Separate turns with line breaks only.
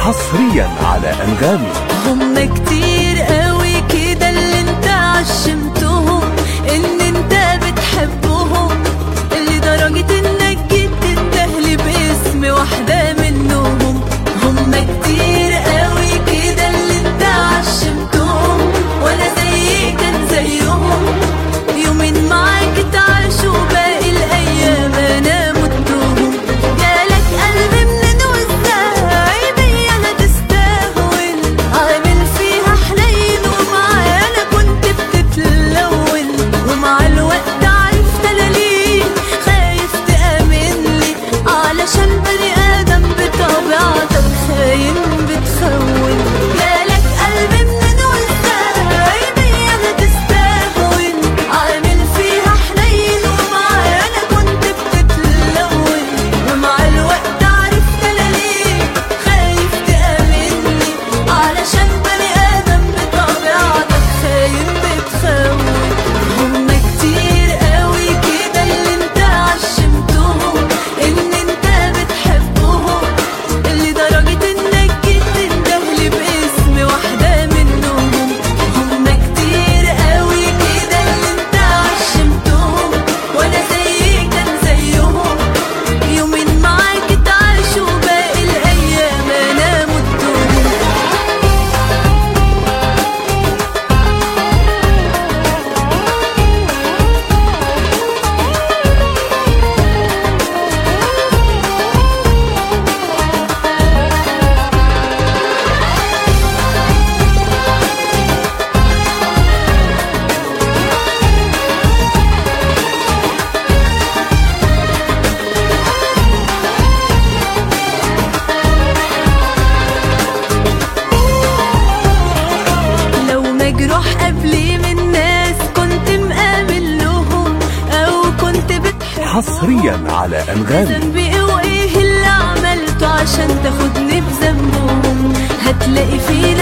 حصريا على أنغامي
هم كتير قوي كده اللي انت عشمتهم ان انت بتحبهم لدرجة انك جيت تندهلي باسم واحدة منهم هم كتير قوي كده اللي انت عشمتهم وانا زي كان زيهم يومين معاك تعيشوا باقي الايام انا متهم جالك قلبي منين وازاي بيا انا تستهون عامل فيها حنين ومعايا انا كنت بتتلون ومع الوقت عرفت انا ليه خايف تامن لي علشان بني ادم بطبيعتك خاين بتخون جالك قلبي منين وازاي بيا انا تستهون عامل فيها حنين ومعايا انا كنت بتتلون ومع الوقت عرفت انا ليه خايف تامني علشان بني ادم بطبيعتك خاين بتخون هم كتير قوي كده اللي انت عشمتهم ان انت بتحبهم لدرجة انك جيت تندهلي باسم واحدة منهم هم كتير قوي كده اللي انت عشمتهم وانا زي كان زيهم يومين معاك تعيشوا باقي الايام انا متهم لو مجروح قبلي من ناس كنت مآمن لهم او كنت بتحبهم
حصريا على أنغامي
ذنبي ايه وايه اللي عملته عشان تاخدني بذنبهم هتلاقي في